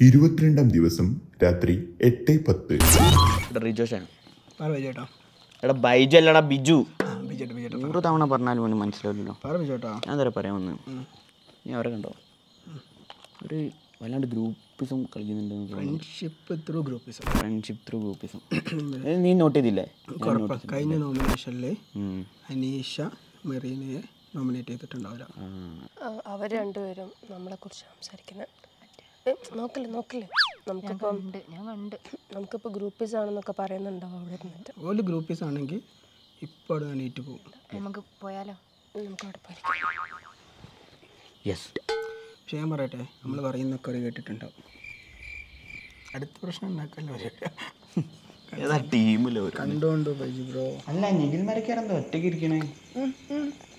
ഇരുപത്തിരണ്ടാം ദിവസം രാത്രി എട്ട് പത്ത് എടാ റിജോഷാണ് പറ ബിജേട്ടാ എടാ ബൈജു അല്ലടാ ബിജു ആ ബിജേട്ടാ ബിജേട്ടാ നൂറ് തവണ പറഞ്ഞാലും അവന് മനസ്സിലാവില്ലല്ലോ പറ ബിജേട്ടാ ഞാൻ തരാം പറയാൻ വന്ന് നീ അവരെ കണ്ടോ ഒരു വല്ലാണ്ട് ഗ്രൂപ്പിസം കളിക്കുന്നുണ്ടെന്ന് തോന്നുന്നു friendship through groupism friendship through groupism നീ നോട്ട് ചെയ്തില്ലേ ഉറപ്പാ കഴിഞ്ഞ നോമിനേഷനിൽ ഉം. അനീഷ മെറീനയെ നോമിനേറ്റ് ചെയ്തിട്ടുണ്ടാവില്ല ആ. അവർ രണ്ടുപേരും നമ്മളെ കുറിച്ച് സംസാരിക്കുന്നത് നോക്കില്ല നോക്കില്ല നമുക്കിപ്പം ഉണ്ട് ഞാൻ കണ്ട് നമുക്കിപ്പോൾ ഗ്രൂപ്പീസ് ആണെന്നൊക്കെ പറയുന്നുണ്ടാവും അവിടെ ഇരുന്നിട്ട് ഓല് ഗ്രൂപ്പീസ് ആണെങ്കിൽ ഇപ്പോൾ അവിടെ എണീറ്റ് പോകും നമുക്ക് പോയാലോ നമുക്ക് അവിടെ പോയിരിക്കാം യെസ് പക്ഷെ ഞാൻ പറയട്ടെ നമ്മൾ പറയുന്നൊക്കെ ഒരു കേട്ടിട്ടുണ്ടാവും അടുത്ത പ്രശ്നം ഉണ്ടാക്കല്ലോ ഏതാ ടീമിലോ കണ്ടോണ്ട് ബൈജു ബ്രോ അല്ല നിഖിൽ മരക്കാരെന്താ ഒറ്റയ്ക്ക് ഇരിക്കണേ